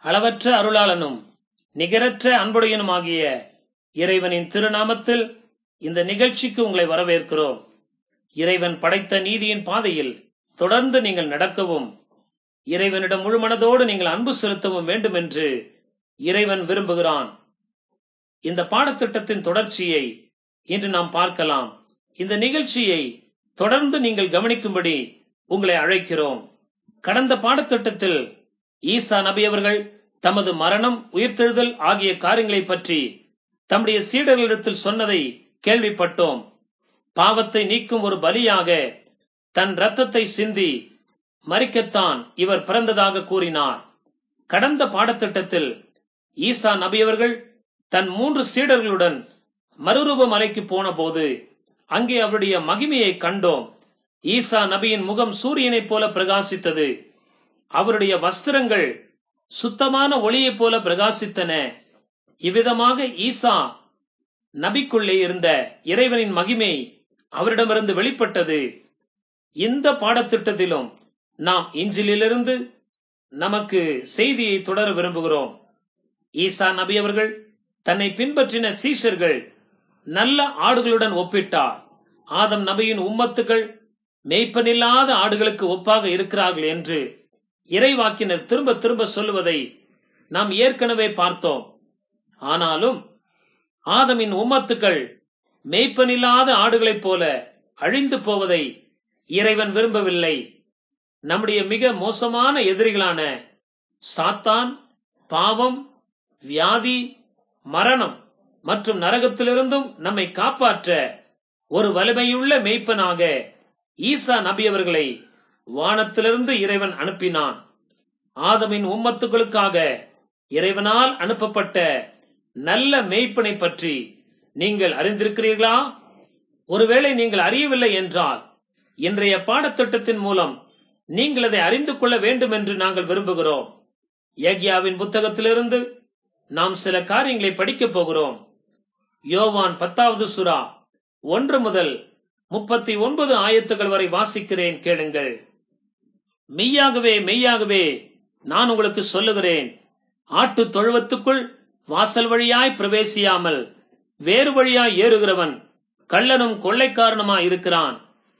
அளவற்ற அருளாளனும் நிகரற்ற அன்புடையனுமாகிய இறைவனின் திருநாமத்தில் இந்த நிகழ்ச்சிக்கு உங்களை வரவேற்கிறோம் இறைவன் படைத்த நீதியின் பாதையில் தொடர்ந்து நீங்கள் நடக்கவும் இறைவனிடம் முழு மனதோடு நீங்கள் அன்பு செலுத்தவும் வேண்டும் என்று இறைவன் விரும்புகிறான் இந்த பாடத்திட்டத்தின் தொடர்ச்சியை இன்று நாம் பார்க்கலாம் இந்த நிகழ்ச்சியை தொடர்ந்து நீங்கள் கவனிக்கும்படி உங்களை அழைக்கிறோம் கடந்த பாடத்திட்டத்தில் ஈசா நபி அவர்கள் தமது மரணம் உயிர்த்தெழுதல் ஆகிய காரியங்களை பற்றி தம்முடைய சீடர்களிடத்தில் சொன்னதை கேள்விப்பட்டோம் பாவத்தை நீக்கும் ஒரு பலியாக தன் ரத்தத்தை சிந்தி மறிக்கத்தான் இவர் பிறந்ததாக கூறினார் கடந்த பாடத்திட்டத்தில் ஈசா நபி அவர்கள் தன் மூன்று சீடர்களுடன் மறுரூப மலைக்கு போன போது அங்கே அவருடைய மகிமையை கண்டோம் ஈசா நபியின் முகம் சூரியனைப் போல பிரகாசித்தது அவருடைய வஸ்திரங்கள் சுத்தமான ஒளியைப் போல பிரகாசித்தன இவ்விதமாக ஈசா நபிக்குள்ளே இருந்த இறைவனின் மகிமை அவரிடமிருந்து வெளிப்பட்டது இந்த பாடத்திட்டத்திலும் நாம் இஞ்சிலிருந்து நமக்கு செய்தியை தொடர விரும்புகிறோம் ஈசா நபி அவர்கள் தன்னை பின்பற்றின சீஷர்கள் நல்ல ஆடுகளுடன் ஒப்பிட்டார் ஆதம் நபியின் உம்மத்துகள் மேய்ப்பனில்லாத ஆடுகளுக்கு ஒப்பாக இருக்கிறார்கள் என்று இறைவாக்கினர் திரும்ப திரும்ப சொல்லுவதை நாம் ஏற்கனவே பார்த்தோம் ஆனாலும் ஆதமின் உம்மத்துக்கள் மேய்ப்பனில்லாத ஆடுகளைப் போல அழிந்து போவதை இறைவன் விரும்பவில்லை நம்முடைய மிக மோசமான எதிரிகளான சாத்தான் பாவம் வியாதி மரணம் மற்றும் நரகத்திலிருந்தும் நம்மை காப்பாற்ற ஒரு வலிமையுள்ள மெய்ப்பனாக ஈசா நபி அவர்களை வானத்திலிருந்து இறைவன் அனுப்பினான் ஆதமின் உம்மத்துக்களுக்காக இறைவனால் அனுப்பப்பட்ட நல்ல மெய்ப்பனை பற்றி நீங்கள் அறிந்திருக்கிறீர்களா ஒருவேளை நீங்கள் அறியவில்லை என்றால் இன்றைய பாடத்திட்டத்தின் மூலம் நீங்கள் அதை அறிந்து கொள்ள வேண்டும் என்று நாங்கள் விரும்புகிறோம் யக்யாவின் புத்தகத்திலிருந்து நாம் சில காரியங்களை படிக்கப் போகிறோம் யோவான் பத்தாவது சுறா ஒன்று முதல் முப்பத்தி ஒன்பது ஆயத்துகள் வரை வாசிக்கிறேன் கேளுங்கள் மெய்யாகவே மெய்யாகவே நான் உங்களுக்கு சொல்லுகிறேன் ஆட்டு தொழுவத்துக்குள் வாசல் வழியாய் பிரவேசியாமல் வேறு வழியாய் ஏறுகிறவன் கள்ளனும் கொள்ளைக்காரனுமாய் இருக்கிறான்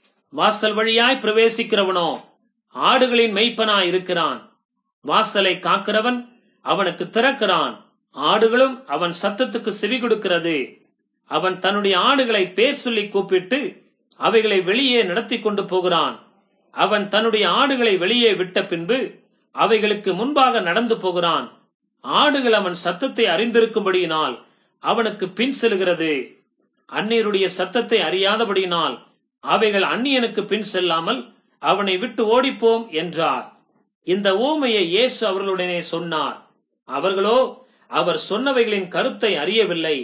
வாசல் வழியாய் பிரவேசிக்கிறவனோ ஆடுகளின் மெய்ப்பனாய் இருக்கிறான் வாசலை காக்கிறவன் அவனுக்கு திறக்கிறான் ஆடுகளும் அவன் சத்தத்துக்கு செவி கொடுக்கிறது அவன் தன்னுடைய ஆடுகளை பேர் சொல்லி கூப்பிட்டு அவைகளை வெளியே நடத்தி கொண்டு போகிறான் அவன் தன்னுடைய ஆடுகளை வெளியே விட்ட பின்பு அவைகளுக்கு முன்பாக நடந்து போகிறான் ஆடுகள் அவன் சத்தத்தை அறிந்திருக்கும்படியினால் அவனுக்கு பின் செல்கிறது அந்நியருடைய சத்தத்தை அறியாதபடியினால் அவைகள் அந்நியனுக்கு பின் செல்லாமல் அவனை விட்டு ஓடிப்போம் என்றார் இந்த ஓமையை இயேசு அவர்களுடனே சொன்னார் அவர்களோ அவர் சொன்னவைகளின் கருத்தை அறியவில்லை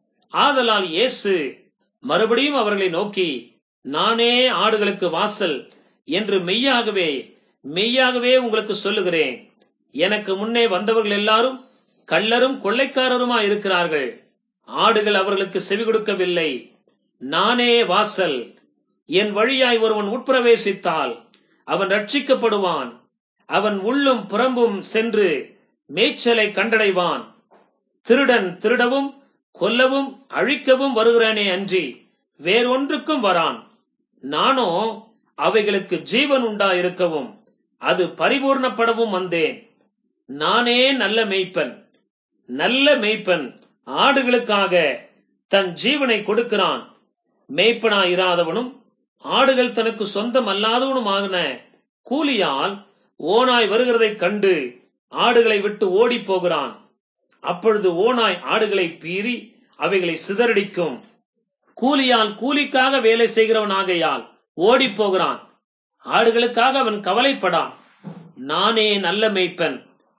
ஆதலால் இயேசு மறுபடியும் அவர்களை நோக்கி நானே ஆடுகளுக்கு வாசல் என்று மெய்யாகவே மெய்யாகவே உங்களுக்கு சொல்லுகிறேன் எனக்கு முன்னே வந்தவர்கள் எல்லாரும் கள்ளரும் கொள்ளைக்காரருமா இருக்கிறார்கள் ஆடுகள் அவர்களுக்கு செவி கொடுக்கவில்லை நானே வாசல் என் வழியாய் ஒருவன் உட்பிரவேசித்தால் அவன் ரட்சிக்கப்படுவான் அவன் உள்ளும் புறம்பும் சென்று மேய்ச்சலை கண்டடைவான் திருடன் திருடவும் கொல்லவும் அழிக்கவும் வருகிறானே அன்றி வேறொன்றுக்கும் வரான் நானோ அவைகளுக்கு ஜீவன் உண்டாயிருக்கவும் அது பரிபூர்ணப்படவும் வந்தேன் நானே நல்ல மெய்ப்பன் நல்ல மெய்ப்பன் ஆடுகளுக்காக தன் ஜீவனை கொடுக்கிறான் மேய்ப்பனாயிராதவனும் ஆடுகள் தனக்கு சொந்தம் அல்லாதவனுமாகின கூலியால் ஓனாய் வருகிறதைக் கண்டு ஆடுகளை விட்டு ஓடி போகிறான் அப்பொழுது ஓனாய் ஆடுகளை பீறி அவைகளை சிதறடிக்கும் கூலியால் கூலிக்காக வேலை செய்கிறவனாகையால் ஓடி போகிறான் ஆடுகளுக்காக அவன் கவலைப்படான் நானே நல்ல மேய்ப்பன்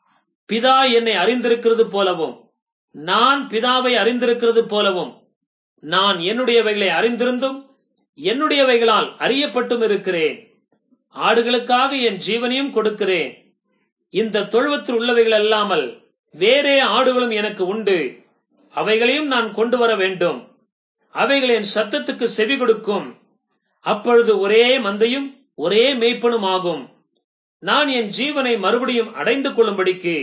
பிதா என்னை அறிந்திருக்கிறது போலவும் நான் பிதாவை அறிந்திருக்கிறது போலவும் நான் என்னுடையவைகளை அறிந்திருந்தும் என்னுடையவைகளால் அறியப்பட்டும் இருக்கிறேன் ஆடுகளுக்காக என் ஜீவனையும் கொடுக்கிறேன் இந்த தொழுவத்தில் உள்ளவைகள் அல்லாமல் வேறே ஆடுகளும் எனக்கு உண்டு அவைகளையும் நான் கொண்டு வர வேண்டும் அவைகள் என் சத்தத்துக்கு செவி கொடுக்கும் அப்பொழுது ஒரே மந்தையும் ஒரே மேய்ப்பனும் ஆகும் நான் என் ஜீவனை மறுபடியும் அடைந்து கொள்ளும்படிக்கு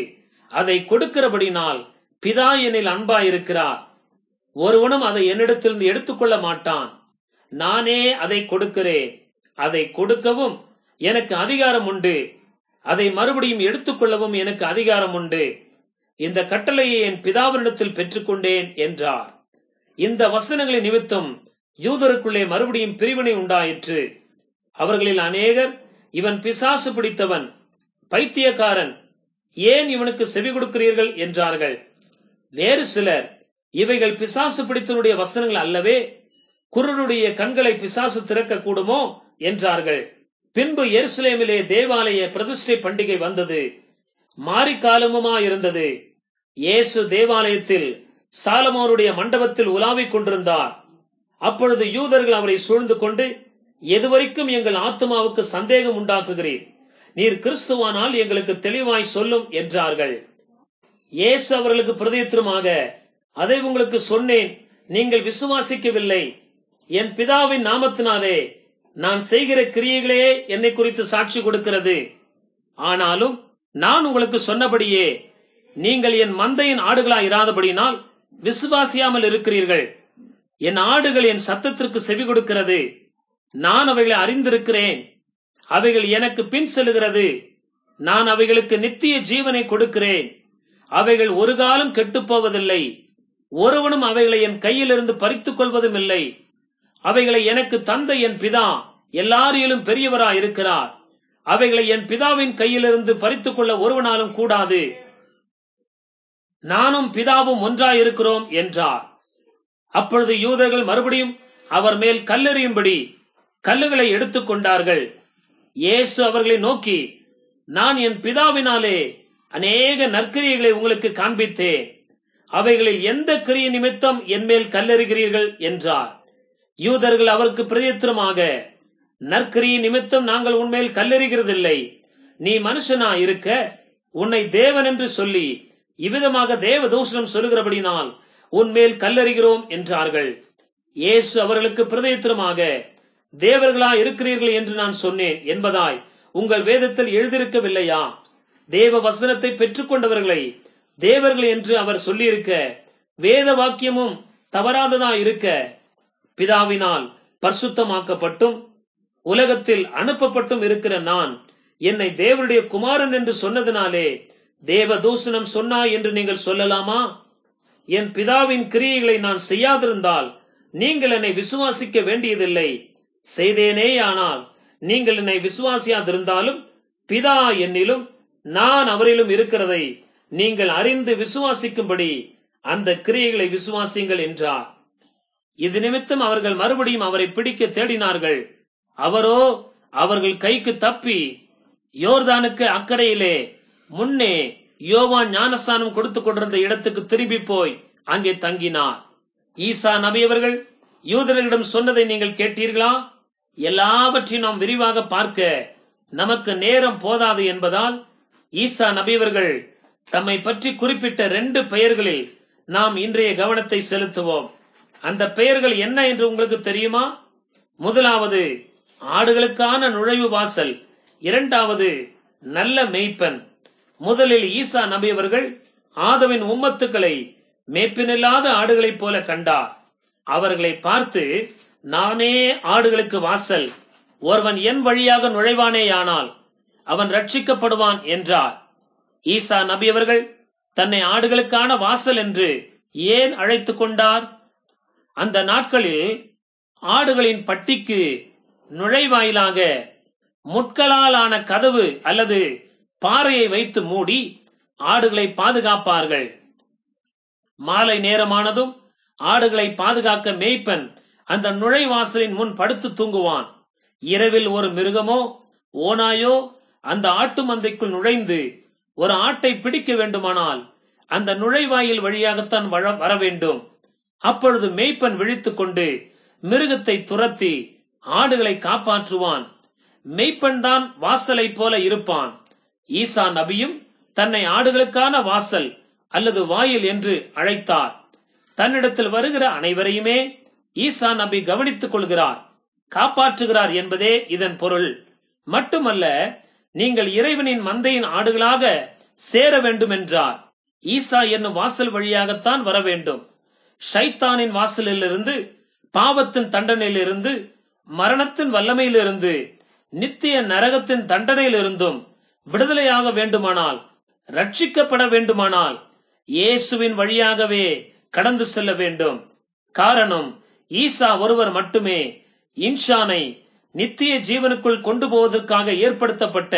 அதை கொடுக்கிறபடினால் பிதா என்னில் அன்பாயிருக்கிறார் ஒருவனும் அதை என்னிடத்திலிருந்து எடுத்துக்கொள்ள மாட்டான் நானே அதை கொடுக்கிறேன் அதை கொடுக்கவும் எனக்கு அதிகாரம் உண்டு அதை மறுபடியும் எடுத்துக்கொள்ளவும் எனக்கு அதிகாரம் உண்டு இந்த கட்டளையை என் பிதாவினிடத்தில் பெற்றுக்கொண்டேன் என்றார் இந்த வசனங்களின் நிமித்தம் யூதருக்குள்ளே மறுபடியும் பிரிவினை உண்டாயிற்று அவர்களில் அநேகர் இவன் பிசாசு பிடித்தவன் பைத்தியக்காரன் ஏன் இவனுக்கு செவி கொடுக்கிறீர்கள் என்றார்கள் வேறு சிலர் இவைகள் பிசாசு பிடித்தனுடைய வசனங்கள் அல்லவே குருடுடைய கண்களை பிசாசு திறக்க கூடுமோ என்றார்கள் பின்பு எருசலேமிலே தேவாலய பிரதிஷ்டை பண்டிகை வந்தது மாரிக்காலமுமா இருந்தது இயேசு தேவாலயத்தில் சாலமோனுடைய மண்டபத்தில் உலாவிக் கொண்டிருந்தார் அப்பொழுது யூதர்கள் அவரை சூழ்ந்து கொண்டு எதுவரைக்கும் எங்கள் ஆத்மாவுக்கு சந்தேகம் உண்டாக்குகிறீர் நீர் கிறிஸ்துவானால் எங்களுக்கு தெளிவாய் சொல்லும் என்றார்கள் இயேசு அவர்களுக்கு பிரதித்திரமாக அதை உங்களுக்கு சொன்னேன் நீங்கள் விசுவாசிக்கவில்லை என் பிதாவின் நாமத்தினாலே நான் செய்கிற கிரியைகளே என்னை குறித்து சாட்சி கொடுக்கிறது ஆனாலும் நான் உங்களுக்கு சொன்னபடியே நீங்கள் என் மந்தையின் ஆடுகளாய் இராதபடினால் விசுவாசியாமல் இருக்கிறீர்கள் என் ஆடுகள் என் சத்தத்திற்கு செவி கொடுக்கிறது நான் அவைகளை அறிந்திருக்கிறேன் அவைகள் எனக்கு பின் செல்லுகிறது நான் அவைகளுக்கு நித்திய ஜீவனை கொடுக்கிறேன் அவைகள் ஒரு காலம் கெட்டுப் போவதில்லை ஒருவனும் அவைகளை என் கையிலிருந்து பறித்துக் கொள்வதும் இல்லை அவைகளை எனக்கு தந்த என் பிதா எல்லாரிலும் பெரியவராய் இருக்கிறார் அவைகளை என் பிதாவின் கையிலிருந்து பறித்துக் கொள்ள ஒருவனாலும் கூடாது நானும் பிதாவும் ஒன்றாயிருக்கிறோம் என்றார் அப்பொழுது யூதர்கள் மறுபடியும் அவர் மேல் கல்லெறியும்படி கல்லுகளை எடுத்துக் கொண்டார்கள் இயேசு அவர்களை நோக்கி நான் என் பிதாவினாலே அநேக நற்கிரியைகளை உங்களுக்கு காண்பித்தேன் அவைகளில் எந்த கிரிய நிமித்தம் என் மேல் கல்லெறிகிறீர்கள் என்றார் யூதர்கள் அவருக்கு பிரதித்திரமாக நற்கிரிய நிமித்தம் நாங்கள் உன்மேல் கல்லெறிகிறதில்லை நீ மனுஷனா இருக்க உன்னை தேவன் என்று சொல்லி இவ்விதமாக தேவ தூஷணம் சொல்லுகிறபடினால் உன்மேல் கல்லறிகிறோம் என்றார்கள் இயேசு அவர்களுக்கு பிரதித்திரமாக தேவர்களா இருக்கிறீர்கள் என்று நான் சொன்னேன் என்பதாய் உங்கள் வேதத்தில் எழுதியிருக்கவில்லையா தேவ வசனத்தை பெற்றுக்கொண்டவர்களை தேவர்கள் என்று அவர் சொல்லியிருக்க வேத வாக்கியமும் தவறாததா இருக்க பிதாவினால் பரிசுத்தமாக்கப்பட்டும் உலகத்தில் அனுப்பப்பட்டும் இருக்கிற நான் என்னை தேவனுடைய குமாரன் என்று சொன்னதினாலே தேவ தூஷணம் சொன்னாய் என்று நீங்கள் சொல்லலாமா என் பிதாவின் கிரியைகளை நான் செய்யாதிருந்தால் நீங்கள் என்னை விசுவாசிக்க வேண்டியதில்லை செய்தேனே ஆனால் நீங்கள் என்னை விசுவாசியாதிருந்தாலும் பிதா என்னிலும் நான் அவரிலும் இருக்கிறதை நீங்கள் அறிந்து விசுவாசிக்கும்படி அந்த கிரியைகளை விசுவாசிங்கள் என்றார் இது நிமித்தம் அவர்கள் மறுபடியும் அவரை பிடிக்க தேடினார்கள் அவரோ அவர்கள் கைக்கு தப்பி யோர்தானுக்கு அக்கறையிலே முன்னே யோவான் ஞானஸ்தானம் கொடுத்துக் கொண்டிருந்த இடத்துக்கு திரும்பி போய் அங்கே தங்கினார் ஈசா நபி அவர்கள் யூதர்களிடம் சொன்னதை நீங்கள் கேட்டீர்களா எல்லாவற்றையும் நாம் விரிவாக பார்க்க நமக்கு நேரம் போதாது என்பதால் ஈசா நபியவர்கள் தம்மை பற்றி குறிப்பிட்ட ரெண்டு பெயர்களில் நாம் இன்றைய கவனத்தை செலுத்துவோம் அந்த பெயர்கள் என்ன என்று உங்களுக்கு தெரியுமா முதலாவது ஆடுகளுக்கான நுழைவு வாசல் இரண்டாவது நல்ல மெய்ப்பன் முதலில் ஈசா நபி அவர்கள் ஆதவின் உம்மத்துக்களை மேப்பினில்லாத ஆடுகளைப் போல கண்டார் அவர்களை பார்த்து நானே ஆடுகளுக்கு வாசல் ஒருவன் என் வழியாக நுழைவானேயானால் அவன் ரட்சிக்கப்படுவான் என்றார் ஈசா நபி அவர்கள் தன்னை ஆடுகளுக்கான வாசல் என்று ஏன் அழைத்துக் கொண்டார் அந்த நாட்களில் ஆடுகளின் பட்டிக்கு நுழைவாயிலாக முட்களால் ஆன கதவு அல்லது பாறையை வைத்து மூடி ஆடுகளை பாதுகாப்பார்கள் மாலை நேரமானதும் ஆடுகளை பாதுகாக்க மேய்ப்பன் அந்த நுழைவாசலின் முன் படுத்து தூங்குவான் இரவில் ஒரு மிருகமோ ஓனாயோ அந்த ஆட்டு மந்தைக்குள் நுழைந்து ஒரு ஆட்டை பிடிக்க வேண்டுமானால் அந்த நுழைவாயில் வழியாகத்தான் வர- வர வேண்டும் அப்பொழுது மேய்ப்பன் விழித்துக் கொண்டு மிருகத்தை துரத்தி ஆடுகளை காப்பாற்றுவான் மெய்ப்பன் தான் வாசலைப் போல இருப்பான் ஈசா நபியும் தன்னை ஆடுகளுக்கான வாசல் அல்லது வாயில் என்று அழைத்தார் தன்னிடத்தில் வருகிற அனைவரையுமே ஈசா நபி கவனித்துக் கொள்கிறார் காப்பாற்றுகிறார் என்பதே இதன் பொருள் மட்டுமல்ல நீங்கள் இறைவனின் மந்தையின் ஆடுகளாக சேர வேண்டும் என்றார் ஈசா என்னும் வாசல் வழியாகத்தான் வர வேண்டும் ஷைத்தானின் வாசலிலிருந்து பாவத்தின் தண்டனையிலிருந்து மரணத்தின் வல்லமையிலிருந்து நித்திய நரகத்தின் தண்டனையிலிருந்தும் விடுதலையாக வேண்டுமானால் ரட்சிக்கப்பட வேண்டுமானால் இயேசுவின் வழியாகவே கடந்து செல்ல வேண்டும் காரணம் ஈசா ஒருவர் மட்டுமே இன்ஷானை நித்திய ஜீவனுக்குள் கொண்டு போவதற்காக ஏற்படுத்தப்பட்ட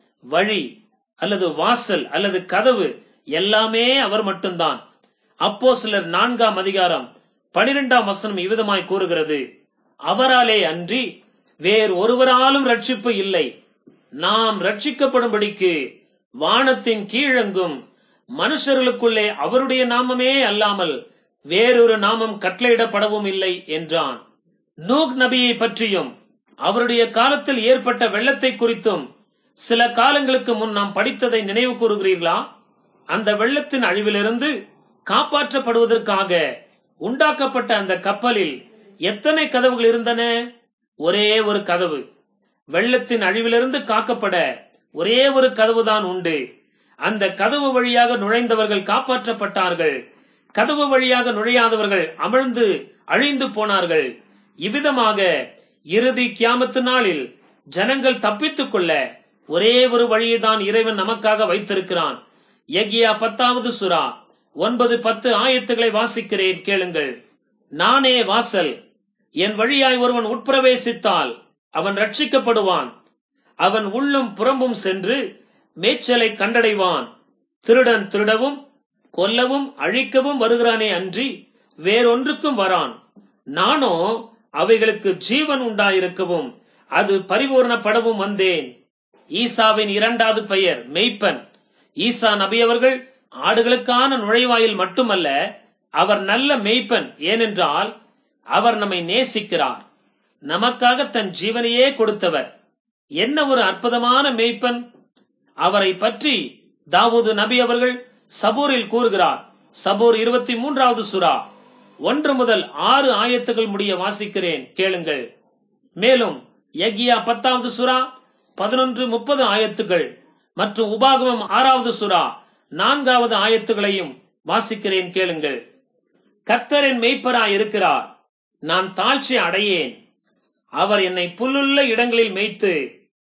வழி அல்லது வாசல் அல்லது கதவு எல்லாமே அவர் மட்டும்தான் அப்போ சிலர் நான்காம் அதிகாரம் பனிரெண்டாம் வசனம் இவ்விதமாய் கூறுகிறது அவராலே அன்றி வேறு ஒருவராலும் ரட்சிப்பு இல்லை நாம் ரட்சிக்கப்படும்படிக்கு வானத்தின் கீழெங்கும் மனுஷர்களுக்குள்ளே அவருடைய நாமமே அல்லாமல் வேறொரு நாமம் கட்டளையிடப்படவும் இல்லை என்றான் நூக் நபியை பற்றியும் அவருடைய காலத்தில் ஏற்பட்ட வெள்ளத்தை குறித்தும் சில காலங்களுக்கு முன் நாம் படித்ததை நினைவு கூறுகிறீர்களா அந்த வெள்ளத்தின் அழிவிலிருந்து காப்பாற்றப்படுவதற்காக உண்டாக்கப்பட்ட அந்த கப்பலில் எத்தனை கதவுகள் இருந்தன ஒரே ஒரு கதவு வெள்ளத்தின் அழிவிலிருந்து காக்கப்பட ஒரே ஒரு கதவுதான் உண்டு அந்த கதவு வழியாக நுழைந்தவர்கள் காப்பாற்றப்பட்டார்கள் கதவு வழியாக நுழையாதவர்கள் அமிழ்ந்து அழிந்து போனார்கள் இவ்விதமாக இறுதி கியாமத்து நாளில் ஜனங்கள் தப்பித்துக் கொள்ள ஒரே ஒரு வழியை தான் இறைவன் நமக்காக வைத்திருக்கிறான் எகியா பத்தாவது சுறா ஒன்பது பத்து ஆயத்துகளை வாசிக்கிறேன் கேளுங்கள் நானே வாசல் என் வழியாய் ஒருவன் உட்பிரவேசித்தால் அவன் ரட்சிக்கப்படுவான் அவன் உள்ளும் புறம்பும் சென்று மேய்ச்சலை கண்டடைவான் திருடன் திருடவும் கொல்லவும் அழிக்கவும் வருகிறானே அன்றி வேறொன்றுக்கும் வரான் நானோ அவைகளுக்கு ஜீவன் உண்டாயிருக்கவும் அது பரிபூர்ணப்படவும் வந்தேன் ஈசாவின் இரண்டாவது பெயர் மெய்ப்பன் ஈசா நபி அவர்கள் ஆடுகளுக்கான நுழைவாயில் மட்டுமல்ல அவர் நல்ல மெய்ப்பன் ஏனென்றால் அவர் நம்மை நேசிக்கிறார் நமக்காக தன் ஜீவனையே கொடுத்தவர் என்ன ஒரு அற்புதமான மெய்ப்பன் அவரை பற்றி தாவூது நபி அவர்கள் சபூரில் கூறுகிறார் சபூர் இருபத்தி மூன்றாவது சுறா ஒன்று முதல் ஆறு ஆயத்துகள் முடிய வாசிக்கிறேன் கேளுங்கள் மேலும் யகியா பத்தாவது சுறா பதினொன்று முப்பது ஆயத்துகள் மற்றும் உபாகமம் ஆறாவது சுறா நான்காவது ஆயத்துகளையும் வாசிக்கிறேன் கேளுங்கள் கர்த்தரின் மெய்ப்பராய் இருக்கிறார் நான் தாழ்ச்சி அடையேன் அவர் என்னை புல்லுள்ள இடங்களில் மேய்த்து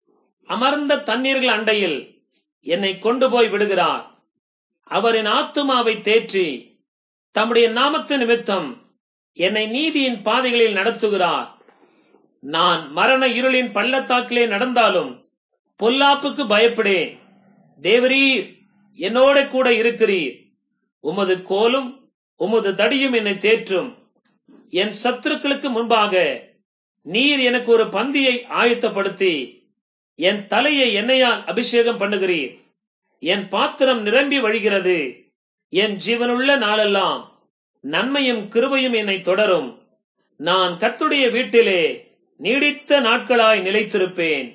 அமர்ந்த தண்ணீர்கள் அண்டையில் என்னை கொண்டு போய் விடுகிறார் அவர் என் ஆத்துமாவை தேற்றி தம்முடைய நாமத்து நிமித்தம் என்னை நீதியின் பாதைகளில் நடத்துகிறார் நான் மரண இருளின் பள்ளத்தாக்கிலே நடந்தாலும் பொல்லாப்புக்கு பயப்படேன் தேவரீர் என்னோட கூட இருக்கிறீர் உமது கோலும் உமது தடியும் என்னை தேற்றும் என் சத்துருக்களுக்கு முன்பாக நீர் எனக்கு ஒரு பந்தியை ஆயத்தப்படுத்தி என் தலையை எண்ணெயால் அபிஷேகம் பண்ணுகிறீர் என் பாத்திரம் நிரம்பி வழிகிறது என் ஜீவனுள்ள நாளெல்லாம் நன்மையும் கிருபையும் என்னை தொடரும் நான் கத்துடைய வீட்டிலே நீடித்த நாட்களாய் நிலைத்திருப்பேன்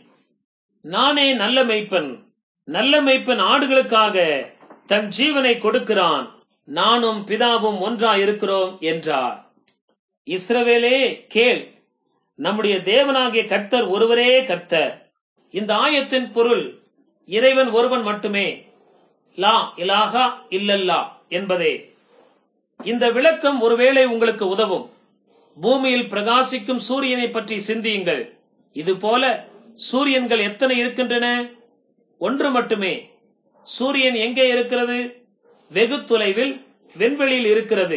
நானே நல்ல மெய்ப்பன் நல்ல மெய்ப்பன் ஆடுகளுக்காக தன் ஜீவனை கொடுக்கிறான் நானும் பிதாவும் ஒன்றாயிருக்கிறோம் என்றார் இஸ்ரவேலே கேள் நம்முடைய தேவனாகிய கர்த்தர் ஒருவரே கர்த்தர் இந்த ஆயத்தின் பொருள் இறைவன் ஒருவன் மட்டுமே லா இலாகா இல்லல்லா என்பதே இந்த விளக்கம் ஒருவேளை உங்களுக்கு உதவும் பூமியில் பிரகாசிக்கும் சூரியனை பற்றி சிந்தியுங்கள் இது போல சூரியன்கள் எத்தனை இருக்கின்றன ஒன்று மட்டுமே சூரியன் எங்கே இருக்கிறது வெகு தொலைவில் விண்வெளியில் இருக்கிறது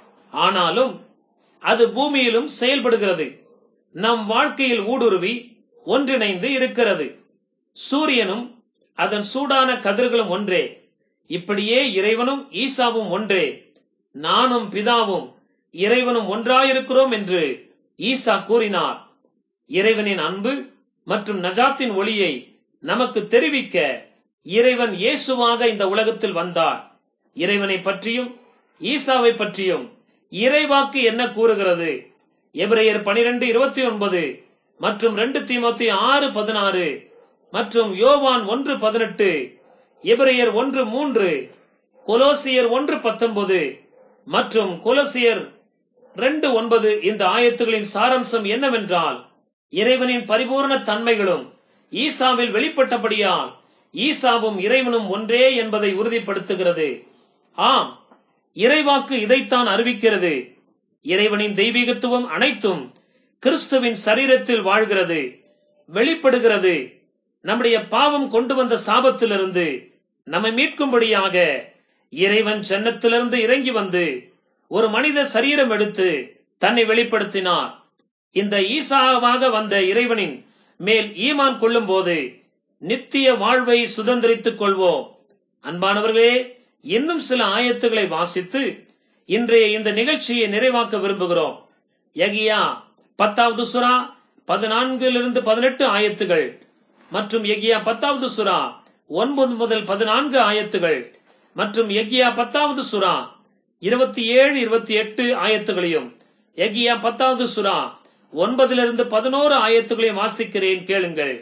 ஆனாலும் அது பூமியிலும் செயல்படுகிறது நம் வாழ்க்கையில் ஊடுருவி ஒன்றிணைந்து இருக்கிறது சூரியனும் அதன் சூடான கதிர்களும் ஒன்றே இப்படியே இறைவனும் ஈசாவும் ஒன்றே நானும் பிதாவும் இறைவனும் ஒன்றாயிருக்கிறோம் என்று ஈசா கூறினார் இறைவனின் அன்பு மற்றும் நஜாத்தின் ஒளியை நமக்கு தெரிவிக்க இறைவன் இயேசுவாக இந்த உலகத்தில் வந்தார் இறைவனை பற்றியும் ஈசாவை பற்றியும் இறைவாக்கு என்ன கூறுகிறது எபிரேயர் பனிரெண்டு இருபத்தி ஒன்பது மற்றும் ரெண்டு தீமோத்தி ஆறு பதினாறு மற்றும் யோவான் ஒன்று பதினெட்டு எபிரேயர் ஒன்று மூன்று கொலோசியர் ஒன்று பத்தொன்பது மற்றும் கொலோசியர் ரெண்டு ஒன்பது இந்த ஆயத்துகளின் சாரம்சம் என்னவென்றால் இறைவனின் பரிபூர்ண தன்மைகளும் ஈசாவில் வெளிப்பட்டபடியால் ஈசாவும் இறைவனும் ஒன்றே என்பதை உறுதிப்படுத்துகிறது ஆம் இறைவாக்கு இதைத்தான் அறிவிக்கிறது இறைவனின் தெய்வீகத்துவம் அனைத்தும் கிறிஸ்துவின் சரீரத்தில் வாழ்கிறது வெளிப்படுகிறது நம்முடைய பாவம் கொண்டு வந்த சாபத்திலிருந்து நம்மை மீட்கும்படியாக இறைவன் ஜன்னத்திலிருந்து இறங்கி வந்து ஒரு மனித சரீரம் எடுத்து தன்னை வெளிப்படுத்தினார் இந்த ஈசாவாக வந்த இறைவனின் மேல் ஈமான் கொள்ளும் போது நித்திய வாழ்வை சுதந்திரித்துக் கொள்வோம் அன்பானவர்களே இன்னும் சில ஆயத்துகளை வாசித்து இன்றைய இந்த நிகழ்ச்சியை நிறைவாக்க விரும்புகிறோம் யகியா பத்தாவது சுறா பதினான்கிலிருந்து பதினெட்டு ஆயத்துகள் மற்றும் எகியா பத்தாவது சுறா ஒன்பது முதல் பதினான்கு ஆயத்துகள் மற்றும் எகியா பத்தாவது சுறா இருபத்தி ஏழு இருபத்தி எட்டு ஆயத்துகளையும் எகியா பத்தாவது சுறா ஒன்பதிலிருந்து பதினோரு ஆயத்துகளையும் வாசிக்கிறேன் கேளுங்கள்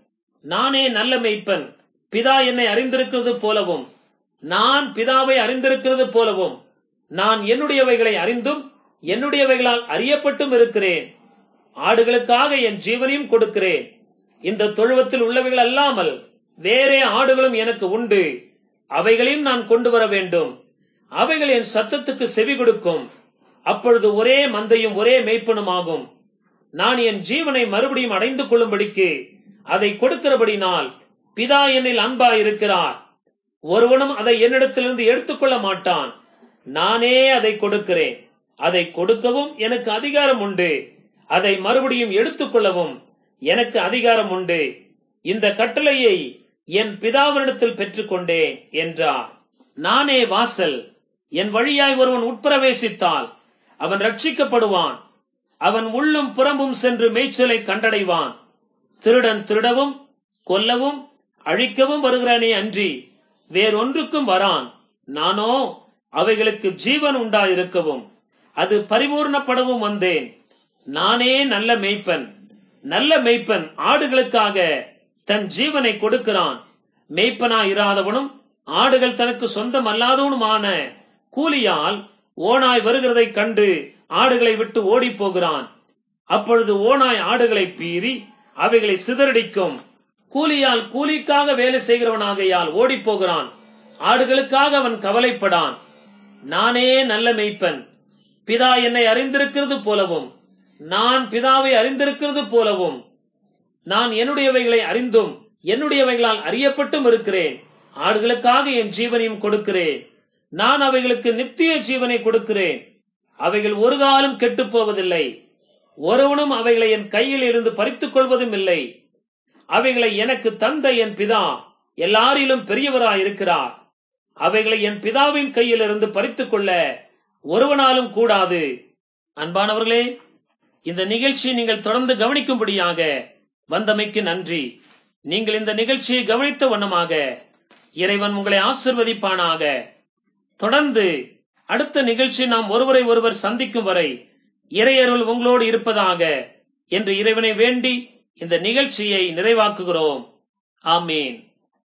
நானே நல்ல மெய்ப்பன் பிதா என்னை அறிந்திருக்கிறது போலவும் நான் பிதாவை அறிந்திருக்கிறது போலவும் நான் என்னுடையவைகளை அறிந்தும் என்னுடையவைகளால் அறியப்பட்டும் இருக்கிறேன் ஆடுகளுக்காக என் ஜீவனையும் கொடுக்கிறேன் இந்த தொழுவத்தில் உள்ளவைகள் அல்லாமல் வேறே ஆடுகளும் எனக்கு உண்டு அவைகளையும் நான் கொண்டு வர வேண்டும் அவைகள் என் சத்தத்துக்கு செவி கொடுக்கும் அப்பொழுது ஒரே மந்தையும் ஒரே மெய்ப்பனுமாகும் நான் என் ஜீவனை மறுபடியும் அடைந்து கொள்ளும்படிக்கு அதை கொடுக்கிறபடினால் பிதா என்னில் அன்பா இருக்கிறார் ஒருவனும் அதை என்னிடத்திலிருந்து எடுத்துக்கொள்ள மாட்டான் நானே அதை கொடுக்கிறேன் அதை கொடுக்கவும் எனக்கு அதிகாரம் உண்டு அதை மறுபடியும் எடுத்துக்கொள்ளவும் எனக்கு அதிகாரம் உண்டு இந்த கட்டளையை என் பிதாவினிடத்தில் பெற்றுக்கொண்டேன் என்றார் நானே வாசல் என் வழியாய் ஒருவன் உட்பிரவேசித்தால் அவன் ரட்சிக்கப்படுவான் அவன் உள்ளும் புறம்பும் சென்று மேய்ச்சலை கண்டடைவான் திருடன் திருடவும் கொல்லவும் அழிக்கவும் வருகிறானே அன்றி வேறொன்றுக்கும் வரான் நானோ அவைகளுக்கு ஜீவன் உண்டாயிருக்கவும் அது பரிபூர்ணப்படவும் வந்தேன் நானே நல்ல மேய்ப்பன் நல்ல மேய்ப்பன் ஆடுகளுக்காக தன் ஜீவனை கொடுக்கிறான் மேய்ப்பனா இராதவனும் ஆடுகள் தனக்கு சொந்தம் அல்லாதவனுமான கூலியால் ஓனாய் வருகிறதை கண்டு ஆடுகளை விட்டு ஓடி போகிறான் அப்பொழுது ஓனாய் ஆடுகளை பீறி அவைகளை சிதறடிக்கும் கூலியால் கூலிக்காக வேலை செய்கிறவனாகையால் ஓடி போகிறான் ஆடுகளுக்காக அவன் கவலைப்படான் நானே நல்ல மெய்ப்பன் பிதா என்னை அறிந்திருக்கிறது போலவும் நான் பிதாவை அறிந்திருக்கிறது போலவும் நான் என்னுடையவைகளை அறிந்தும் என்னுடையவைகளால் அறியப்பட்டும் இருக்கிறேன் ஆடுகளுக்காக என் ஜீவனையும் கொடுக்கிறேன் நான் அவைகளுக்கு நித்திய ஜீவனை கொடுக்கிறேன் அவைகள் ஒரு காலம் கெட்டுப் போவதில்லை ஒருவனும் அவைகளை என் கையில் இருந்து பறித்துக் கொள்வதும் இல்லை அவைகளை எனக்கு தந்த என் பிதா எல்லாரிலும் பெரியவராய் இருக்கிறார் அவைகளை என் பிதாவின் கையில் இருந்து பறித்துக் கொள்ள ஒருவனாலும் கூடாது அன்பானவர்களே இந்த நிகழ்ச்சி நீங்கள் தொடர்ந்து கவனிக்கும்படியாக வந்தமைக்கு நன்றி நீங்கள் இந்த நிகழ்ச்சியை கவனித்த வண்ணமாக இறைவன் உங்களை ஆசிர்வதிப்பானாக தொடர்ந்து அடுத்த நிகழ்ச்சி நாம் ஒருவரை ஒருவர் சந்திக்கும் வரை இறையருள் உங்களோடு இருப்பதாக என்று இறைவனை வேண்டி இந்த நிகழ்ச்சியை நிறைவாக்குகிறோம் ஆமீன்